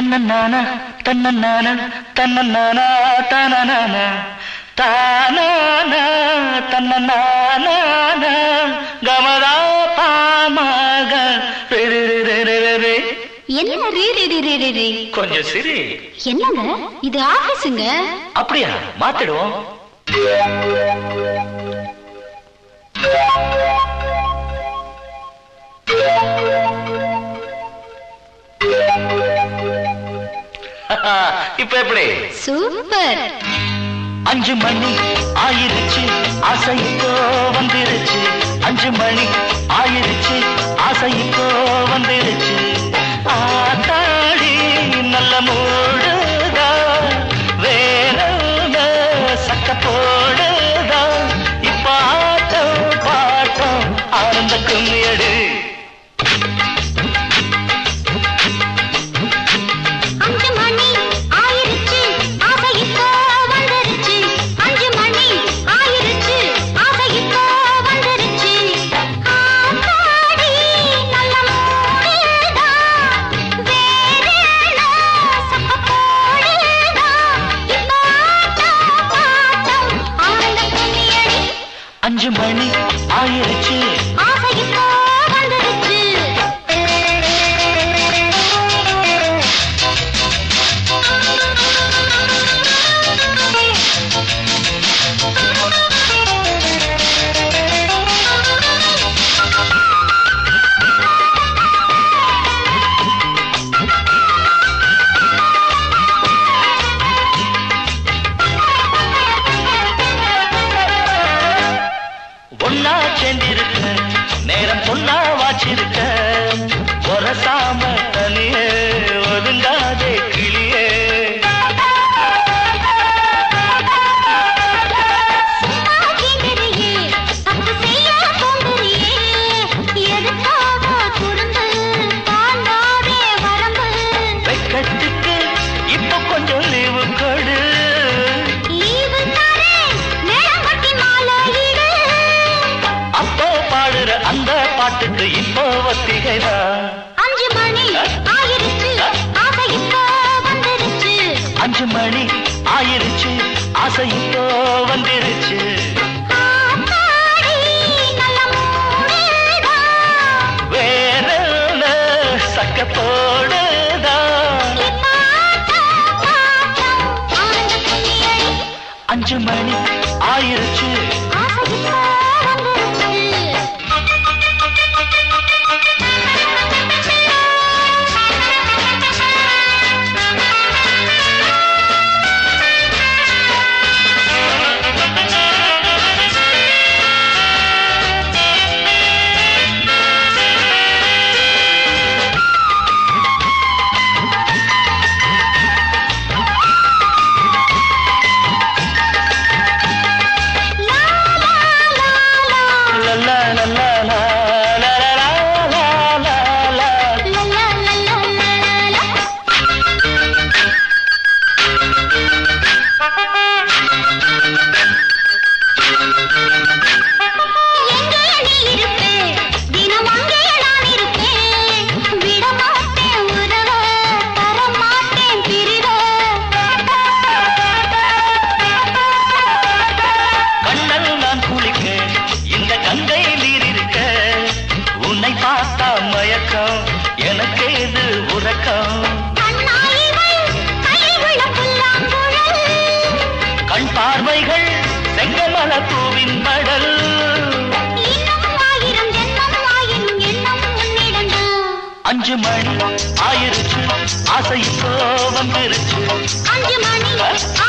தன்னநான தன்னநான தன்னநானா தனநான தானான தன்னநான கமதா பாமாக ரிரிரிரிரிரி. என்ன ரீ ரீ ரீ ரீ ரீ ரீ? கொஞ்சம் சிரி என்னங்க இது ஆபீஸுங்க அப்படியா மாத்திடுவோம் இப்ப எப்படி சூப்பர் அஞ்சு மணி ஆயிருச்சு ஆசை இப்போ வந்துருச்சு அஞ்சு மணி ஆயிருச்சு ஆசை இப்போ வந்துருச்சு ஆத்தாடி நல்ல மூடுதா வேற சக்க போடுதா இப்ப ஆட்டம் பாட்டம் ஆனந்த கும்மியடு அஞ்சு மணி ஆயிருச்சு ஆசை இப்போ வந்துருச்சு அஞ்சு மணி ஆயிருச்சு ஆசை இப்போ வந்துருச்சு ஆத்தாடி நல்ல மூடுதா வேறேன சப்ப போடுதா இப்போ ஆட்டம் பாட்டம் ஆனந்த கும்மியடி அஞ்சு மணி ஆயிருச்சு ஆசை இப்போ வந்துருச்சு ஒன்னா சேர்ந்திருக்க நேரம் பொன்னா வாச்சிருக்க ஒரசாம தனியே ஒதுங்காதே கிளியே ஆகிறியே, தப்பு செய்ய தோன்றுறியே, எதுக்காக குறும்பு, தாண்டாதே வரம்பு. வெக்கத்துக்கு இப்ப கொஞ்சம் லீவு கொடு லீவு தரேன், மேளங்கொட்டி மாலையிடு. அப்போ பாடுற அந்த பாட்டுக்கு இப்போ ஒத்திகைதான் அஞ்சு மணி ஆயிருச்சு, ஆசை இப்போ வந்துருச்சு. அஞ்சு மணி ஆயிருச்சு ஆசை இப்போ வந்துருச்சு ஆத்தாடி, நல்ல மூடுதா. வேற சக்க போடுதான் இப்ப ஆட்டம், பாட்டம், ஆனந்த கும்மியடி. அஞ்சு மணி ஆயிருச்சு ஆசை இப்போ வந்துருச்சு. லா லா லா லா லா லா லா லா லா லா லா லா லா லா. லா லா லா லா லா லா எங்கே நீ இருப்பே தினம் அங்கே நான் இருப்பேன் விட மாட்டேன் உறவ தர மாட்டேன் பிரிவ கண்ணல் நான் குளிக்க இந்த கங்கை நீர் இருக்க உன்னை பார்த்தா மயக்கம் எனக்கு இது உறக்கம் கண்ணாயிவள் கையில் உள்ள புல்லாங்குழல் கண் பார்வைகள் செங்கமல பூவின் மடல் இன்னும் ஆயிரம் ஜென்மம் ஆயினும் எண்ணம் உன்னிடம்தான் அஞ்சு மணி ஆயிருச்சு ஆசை இப்போ வந்துருச்சு அஞ்சு மணி